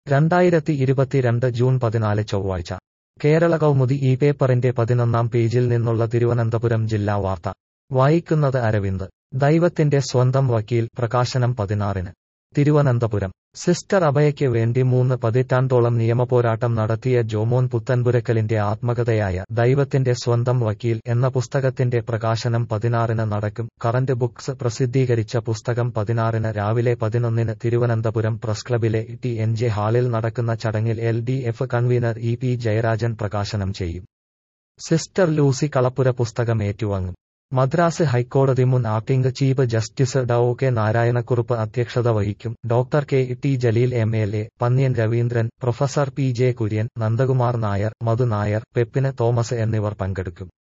രണ്ടായിരത്തി ഇരുപത്തിരണ്ട് ജൂൺ പതിനാല് ചൊവ്വാഴ്ച കേരള കൗമുദി ഈ പേപ്പറിന്റെ പതിനൊന്നാം പേജിൽ നിന്നുള്ള തിരുവനന്തപുരം ജില്ലാ വാർത്ത വായിക്കുന്നത് അരവിന്ദ് ദൈവത്തിന്റെ സ്വന്തം വക്കീൽ പ്രകാശനം പതിനാറിന് തിരുവനന്തപുരം സിസ്റ്റർ അഭയയ്ക്ക് വേണ്ടി മൂന്ന് പതിറ്റാണ്ടോളം നിയമപോരാട്ടം നടത്തിയ ജോമോൻ പുത്തൻപുരക്കലിന്റെ ആത്മകഥയായ ദൈവത്തിന്റെ സ്വന്തം വക്കീൽ എന്ന പുസ്തകത്തിന്റെ പ്രകാശനം പതിനാറിന് നടക്കും കറന്റ് ബുക്സ് പ്രസിദ്ധീകരിച്ച പുസ്തകം പതിനാറിന് രാവിലെ പതിനൊന്നിന് തിരുവനന്തപുരം പ്രസ് ക്ലബിലെ ടി എൻ ജെ ഹാളിൽ നടക്കുന്ന ചടങ്ങിൽ L D F convener E P Jayarajan പ്രകാശനം ചെയ്യും സിസ്റ്റർ ലൂസി കളപ്പുര പുസ്തകം ഏറ്റുവാങ്ങും മദ്രാസ് ഹൈക്കോടതി മുൻ ആക്ടിംഗ് ചീഫ് ജസ്റ്റിസ് ഡോ കെ നാരായണക്കുറുപ്പ് അധ്യക്ഷത വഹിക്കും doctor K T Jaleel M L A Pannyan Raveendran professor P J Kurian Nandakumar Nair Madhu Nair Pepin Thomas എന്നിവർ പങ്കെടുക്കും